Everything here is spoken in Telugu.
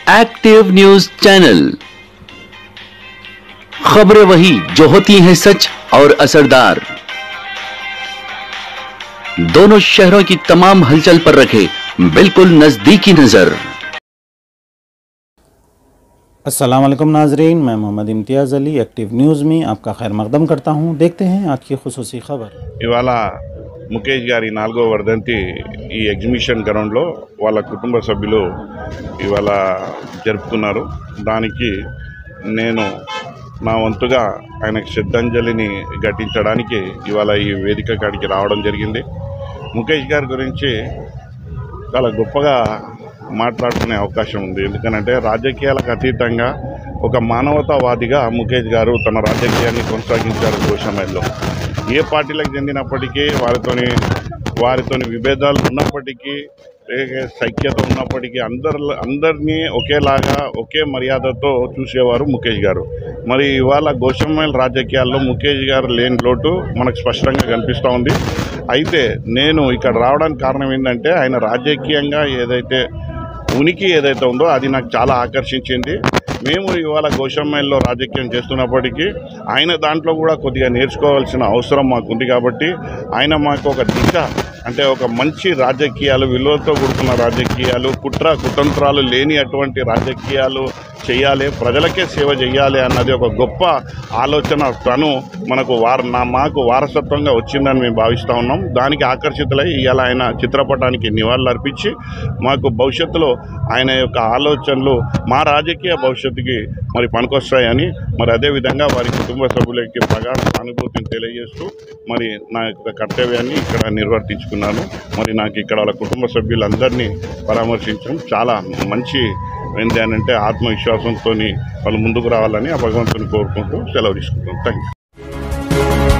एक्टिव न्यूज चैनल खबरें वही जो होती हैं सच और असरदार दोनों शहरों की तमाम हलचल पर रखे बिल्कुल नजदीकी नजर अस्सलाम वालेकुम नाजरीन मैं मोहम्मद इम्तियाज़ अली एक्टिव न्यूज़ में आपका खैर मकदम करता हूँ देखते हैं आज की खसूसी खबर ఇవాళ ముఖేష్ గారి నాలుగో వర్ధంతి ఈ ఎగ్జిబిషన్ గ్రౌండ్లో వాళ్ళ కుటుంబ సభ్యులు ఇవాళ జరుపుతున్నారు దానికి నేను నా వంతుగా ఆయనకు శ్రద్ధాంజలిని ఘటించడానికి ఇవాళ ఈ వేదిక కాడికి రావడం జరిగింది ముఖేష్ గారి గురించి చాలా గొప్పగా మాట్లాడుకునే అవకాశం ఉంది ఎందుకనంటే రాజకీయాలకు అతీతంగా ఒక మానవతావాదిగా ముఖేష్ గారు తన రాజకీయాన్ని కొనసాగించారు గోషమైల్లో ఏ పార్టీలకు చెందినప్పటికీ వారితోని వారితోని విభేదాలు ఉన్నప్పటికీ ఏ సైక్యత ఉన్నప్పటికీ అందరి అందరినీ ఒకేలాగా ఒకే మర్యాదతో చూసేవారు ముఖేష్ గారు మరి ఇవాళ గోషమైల్ రాజకీయాల్లో ముఖేష్ గారు లేని లోటు మనకు స్పష్టంగా కనిపిస్తూ ఉంది అయితే నేను ఇక్కడ రావడానికి కారణం ఏంటంటే ఆయన రాజకీయంగా ఏదైతే ఉనికి ఏదైతే ఉందో అది నాకు చాలా ఆకర్షించింది మేము ఇవాళ గోషమ్మాయిల్లో రాజకీయం చేస్తున్నప్పటికీ ఆయన దాంట్లో కూడా కొద్దిగా నేర్చుకోవాల్సిన అవసరం మాకుంది కాబట్టి ఆయన మాకు ఒక దిశ అంటే ఒక మంచి రాజకీయాలు విలువలతో కూడుకున్న రాజకీయాలు కుట్ర కుతంత్రాలు లేని అటువంటి రాజకీయాలు చేయాలి ప్రజలకే సేవ చేయాలి అన్నది ఒక గొప్ప ఆలోచన తను మనకు వార నా మాకు వారసత్వంగా వచ్చిందని మేము భావిస్తూ ఉన్నాం దానికి ఆకర్షితులై ఇవాళ ఆయన చిత్రపటానికి నివాళులు అర్పించి మాకు భవిష్యత్తులో ఆయన యొక్క ఆలోచనలు మా రాజకీయ భవిష్యత్తుకి మరి పనికొస్తాయని మరి అదేవిధంగా వారి కుటుంబ సభ్యులకి ప్రగాఢ సానుభూతిని తెలియజేస్తూ మరి నా యొక్క కర్తవ్యాన్ని ఇక్కడ నిర్వర్తించుకున్నాను మరి నాకు ఇక్కడ వాళ్ళ కుటుంబ సభ్యులందరినీ పరామర్శించడం చాలా మంచి ఏంటి అని అంటే ఆత్మవిశ్వాసంతో వాళ్ళు ముందుకు రావాలని ఆ భగవంతుని కోరుకుంటూ సెలవు తీసుకుంటాం థ్యాంక్ యూ